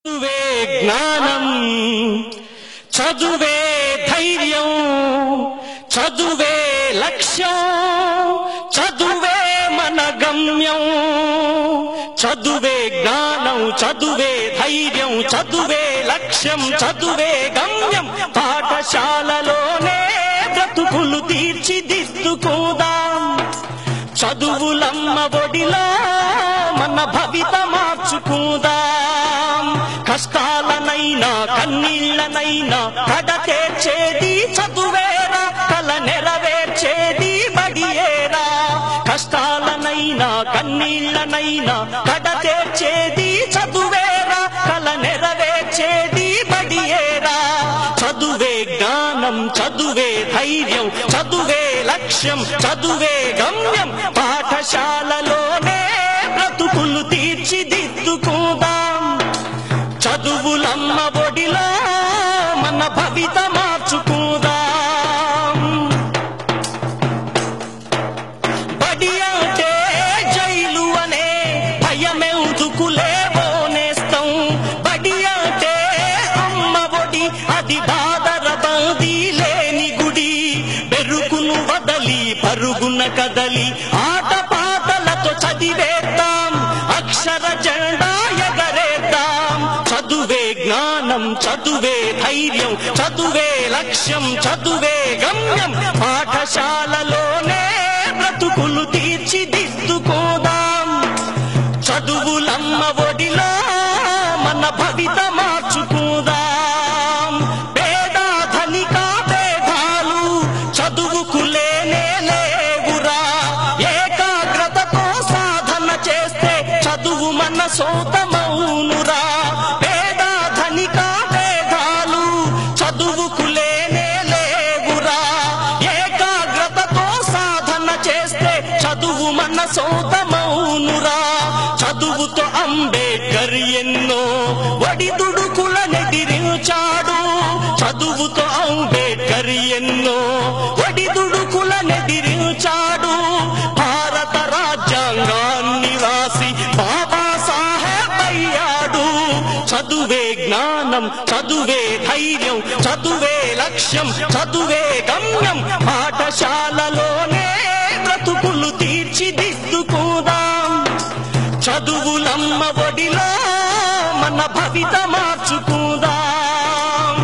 చదువే జ్ఞానం చదువే ధైర్యం చదువే లక్ష్యం చదువే మన గమ్యం చదువే జ్ఞానం చదువే ధైర్యం చదువే లక్ష్యం చదువే గమ్యం పాఠశాలలోనే బ్రతుకులు తీర్చిదిద్దుకుందాం చదువులమ్మ ఒడిలో మన భవిత మార్చుకుందాం కష్టాలనైనా కన్నీళ్లనైనా కడ తీర్చేది చదువేరా కల నెరవేర్చేది బడియేరా కష్టాలనైనా కన్నీళ్లనైనా కడ తీర్చేది చదువేరా కల నెరవేర్చేది బడియేరా చదువే జ్ఞానం చదువే ధైర్యం చదువే లక్ష్యం చదువే గమ్యం పాఠశాలలోనే బ్రతుకులు తీర్చిదిద్దుకుందాం చదువులమ్మ ఒడిలో మన భవిత మార్చుకుందాం బడి అంటే జైలు అనే భయమెందుకులే బోనేస్తాం బడి అంటే అమ్మ ఒడి అది బాదర బందీ లేని గుడి బెరుకును వదలి పరుగున కదలి ఆట పాటలతో చదివేద్దాం అక్షర జెండా ఎగరేద్దాం చదువే జ్ఞానం చదువే ధైర్యం చదువే లక్ష్యం చదువే గమ్యం పాఠశాలలోనే బ్రతుకులు తీర్చిదిద్దుకోదాం చదువులమ్మ ఒడిలో మన భవిత మార్చుకుందాం పేద ధనిక భేదాలు చదువుకు లేనే లేవురా ఏకాగ్రతతో సాధన చేస్తే చదువు మన సొంతమౌనురా పేద ధనిక భేదాలు చదువుకు లేనే లేవురా ఏకాగ్రతతో సాధన చేస్తే చదువు మన సొంతమౌనురా చదువుతో అంబేద్కర్ ఎన్నో వడిదుడుకుల నెదిరించాడు చదువుతో అంబేద్కర్ ఎన్నో వడిదుడుకుల నెదిరించాడు భారత రాజ్యాంగాన్ని రాసి బాబా సాహెబ్ అయ్యాడు చదువే జ్ఞానం చదువే ధైర్యం చదువే లక్ష్యం చదువే గమ్యం పాఠశాలలోనే బ్రతుకులు తీర్చిదిద్దుకుందాం చదువులమ్మ ఒడిలో మన భవిత మార్చుకుందాం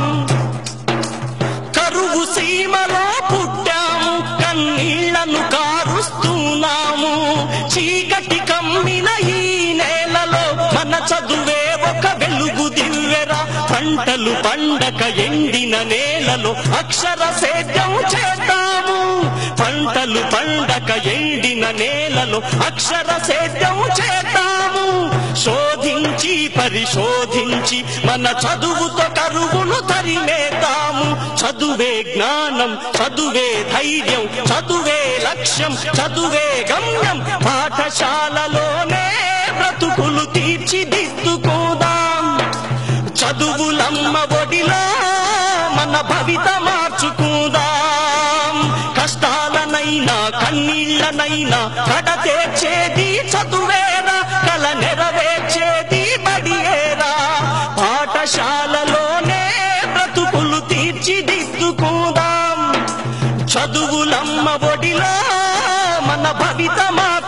కరువు సీమలో పుట్టాము కన్నీళ్లను కారుస్తున్నాము చీకటి కమ్మిన ఈ నేలలో మన చదువే ఒక వెలుగు దివ్వెరా పంటలు పండక ఎండిన నేలలో అక్షర సేద్యం చేద్దాము పంటలు పండక ఎండిన నేలలో అక్షర సేద్యం చేద్దాము శోధించి పరిశోధించి మన చదువుతో కరువును తరిమేద్దాము చదువే జ్ఞానం చదువే ధైర్యం చదువే లక్ష్యం చదువే గమ్యం పాఠశాలలోనే బ్రతుకులు తీర్చిదిద్దుకోదాం చదువులమ్మ ఒడిలో మన భవిత మార్చుకుందాం కష్టాలనైనా కన్నీళ్లనైనా కడ తీర్చేది చదువేరా కల నెరవేర్చేది బడియేరా పాఠశాలలోనే బ్రతుకులు తీర్చిదిద్దుకుందాం చదువులమ్మ ఒడిలో మన భవిత మార్చుకుందాం